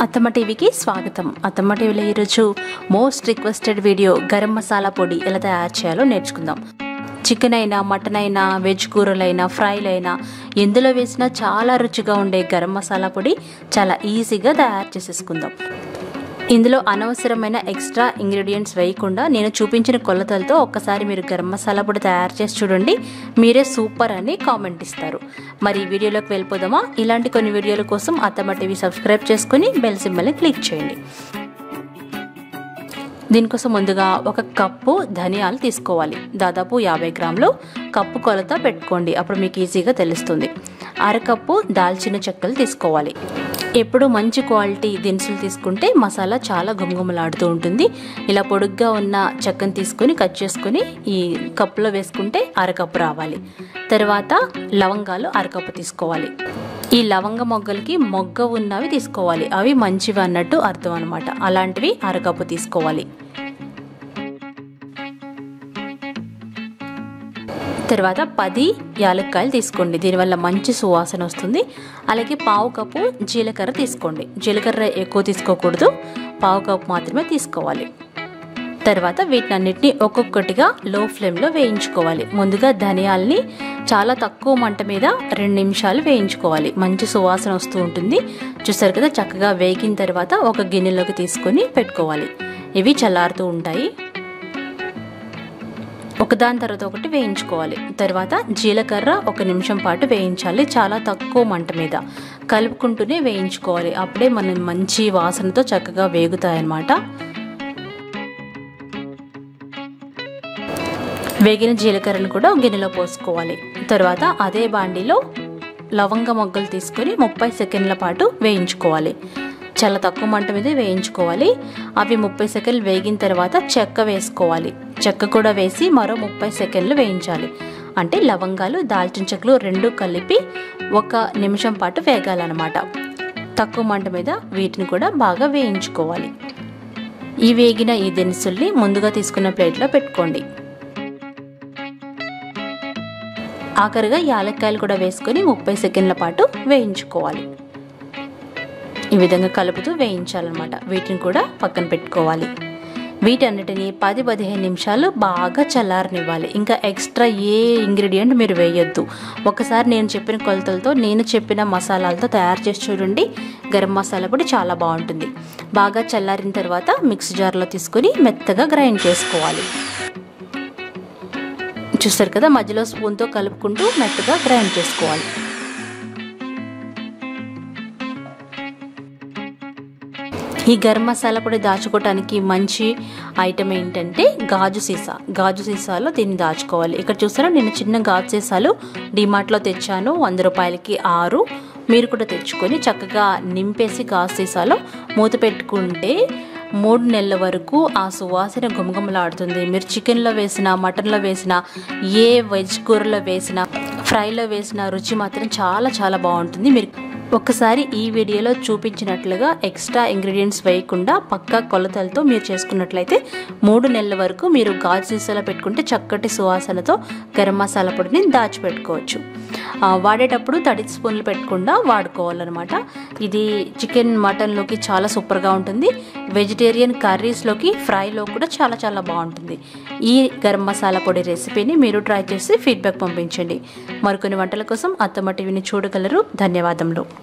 అత్తమ్మ టీవీకి స్వాగతం అత్తమ్మ టీవీలో ఈరోజు most requested video garam masala పొడి ఎలా తయారు చేయాలో నేర్చుకుందాం చికెన్ అయినా మటన్ అయినా వెజ్ కూరలైనా ఫ్రైలైనా ఎందులో వేసినా చాలా రుచిగా ఉండే గరం మసాలా పొడి చాలా ఈజీగా తయారు చేసేసుకుందాం ఇందులో అనవసరమైన ఎక్స్ట్రా ఇంగ్రీడియంట్స్ వేయకుండా నేను చూపించిన కొలతలతో ఒక్కసారి మీరు గరం మసాలా పొడి తయారు చేసి చూడండి మీరే సూపర్ అని కామెంట్ ఇస్తారు మరి ఈ వీడియోలోకి వెళ్ళిపోదామా ఇలాంటి కొన్ని వీడియోల కోసం అత్తమ్మ టీవీ సబ్స్క్రైబ్ చేసుకుని బెల్ సింబల్ని క్లిక్ చేయండి దీనికోసం ముందుగా ఒక కప్పు ధనియాలు తీసుకోవాలి దాదాపు యాభై గ్రాములు కప్పు కొలత పెట్టుకోండి అప్పుడు మీకు ఈజీగా తెలుస్తుంది అరకప్పు దాల్చిన చెక్కలు తీసుకోవాలి ఎప్పుడు మంచి క్వాలిటీ దినుసులు తీసుకుంటే మసాలా చాలా గుమగుమలాడుతూ ఉంటుంది ఇలా పొడుగ్గా ఉన్న చెక్కను తీసుకొని కట్ చేసుకొని ఈ కప్పులో వేసుకుంటే అరకప్పు రావాలి తర్వాత లవంగాలు అరకప్పు తీసుకోవాలి ఈ లవంగ మొగ్గలకి మొగ్గ ఉన్నవి తీసుకోవాలి అవి మంచివి అన్నట్టు అర్థం అనమాట అలాంటివి అరకప్పు తీసుకోవాలి తర్వాత పది యాలక్కాయలు తీసుకోండి దీనివల్ల మంచి సువాసన వస్తుంది అలాగే పావు కప్పు జీలకర్ర తీసుకోండి జీలకర్ర ఎక్కువ తీసుకోకూడదు పావు కప్పు మాత్రమే తీసుకోవాలి తర్వాత వీటినన్నిటిని ఒక్కొక్కటిగా లో ఫ్లేమ్లో వేయించుకోవాలి ముందుగా ధనియాల్ని చాలా తక్కువ మంట మీద రెండు నిమిషాలు వేయించుకోవాలి మంచి సువాసన వస్తూ ఉంటుంది చూసారు కదా చక్కగా వేగిన తర్వాత ఒక గిన్నెలోకి తీసుకొని పెట్టుకోవాలి ఇవి చల్లారుతూ ఉంటాయి ఒకదాని తర్వాత ఒకటి వేయించుకోవాలి తర్వాత జీలకర్ర ఒక నిమిషం పాటు వేయించాలి చాలా తక్కువ మంట మీద కలుపుకుంటూనే వేయించుకోవాలి అప్పుడే మనం మంచి వాసనతో చక్కగా వేగుతాయన్నమాట వేగిన జీలకర్రను కూడా గిన్నెలో పోసుకోవాలి తర్వాత అదే బాండీలో లవంగ మొగ్గలు తీసుకొని ముప్పై సెకండ్ల పాటు వేయించుకోవాలి చాలా తక్కువ మంట మీద వేయించుకోవాలి అవి ముప్పై సెకండ్లు వేగిన తర్వాత చెక్క వేసుకోవాలి చెక్క కూడా వేసి మరో ముప్పై సెకండ్లు వేయించాలి అంటే లవంగాలు దాల్చిన చెక్కలు రెండు కలిపి ఒక నిమిషం పాటు వేగాలన్నమాట తక్కువ మంట మీద వీటిని కూడా బాగా వేయించుకోవాలి ఈ వేగిన ఈ దినుసుల్ని ముందుగా తీసుకున్న ప్లేట్లో పెట్టుకోండి ఆఖరిగా యాలక్కాయలు కూడా వేసుకొని ముప్పై సెకండ్ల పాటు వేయించుకోవాలి ఈ విధంగా కలుపుతూ వేయించాలన్నమాట వీటిని కూడా పక్కన పెట్టుకోవాలి వీటన్నిటిని పది పదిహేను నిమిషాలు బాగా చల్లారనివ్వాలి ఇంకా ఎక్స్ట్రా ఏ ఇంగ్రీడియంట్ మీరు వేయొద్దు ఒకసారి నేను చెప్పిన కొలతలతో నేను చెప్పిన మసాలాలతో తయారు చేసి చూడండి గరం మసాలా పొడి చాలా బాగుంటుంది బాగా చల్లారిన తర్వాత మిక్సీ జార్లో తీసుకొని మెత్తగా గ్రైండ్ చేసుకోవాలి చూస్తారు కదా మధ్యలో స్పూన్తో కలుపుకుంటూ మెత్తగా గ్రైండ్ చేసుకోవాలి ఈ గరం మసాలా పొడి దాచుకోవటానికి మంచి ఐటమ్ ఏంటంటే గాజు సీసా గాజు సీసాలో దీన్ని దాచుకోవాలి ఇక్కడ చూసారా నేను చిన్న గాజు సీసాలు డిమార్ట్లో తెచ్చాను వంద రూపాయలకి ఆరు మీరు కూడా తెచ్చుకొని చక్కగా నింపేసి గాజు సీసాలో మూత పెట్టుకుంటే మూడు నెలల వరకు ఆ సువాసన గుమగుమలాడుతుంది మీరు చికెన్లో వేసిన మటన్లో వేసిన ఏ వెజ్ కూరలో వేసిన ఫ్రైలో వేసిన రుచి మాత్రం చాలా చాలా బాగుంటుంది మీరు ఒక్కసారి ఈ వీడియోలో చూపించినట్లుగా ఎక్స్ట్రా ఇంగ్రీడియంట్స్ వేయకుండా పక్కా కొలతలతో మీరు చేసుకున్నట్లయితే మూడు నెలల వరకు మీరు గాజు సీసాలో పెట్టుకుంటే చక్కటి సువాసనతో గరం మసాలా పొడిని దాచిపెట్టుకోవచ్చు వాడేటప్పుడు తడి స్పూన్లు పెట్టకుండా వాడుకోవాలన్నమాట ఇది చికెన్ మటన్లోకి చాలా సూపర్గా ఉంటుంది వెజిటేరియన్ కర్రీస్లోకి ఫ్రైలో కూడా చాలా చాలా బాగుంటుంది ఈ గరం మసాలా పొడి రెసిపీని మీరు ట్రై చేసి ఫీడ్బ్యాక్ పంపించండి మరికొన్ని వంటల కోసం అత్తమ్మ టీవీని చూడగలరు ధన్యవాదములు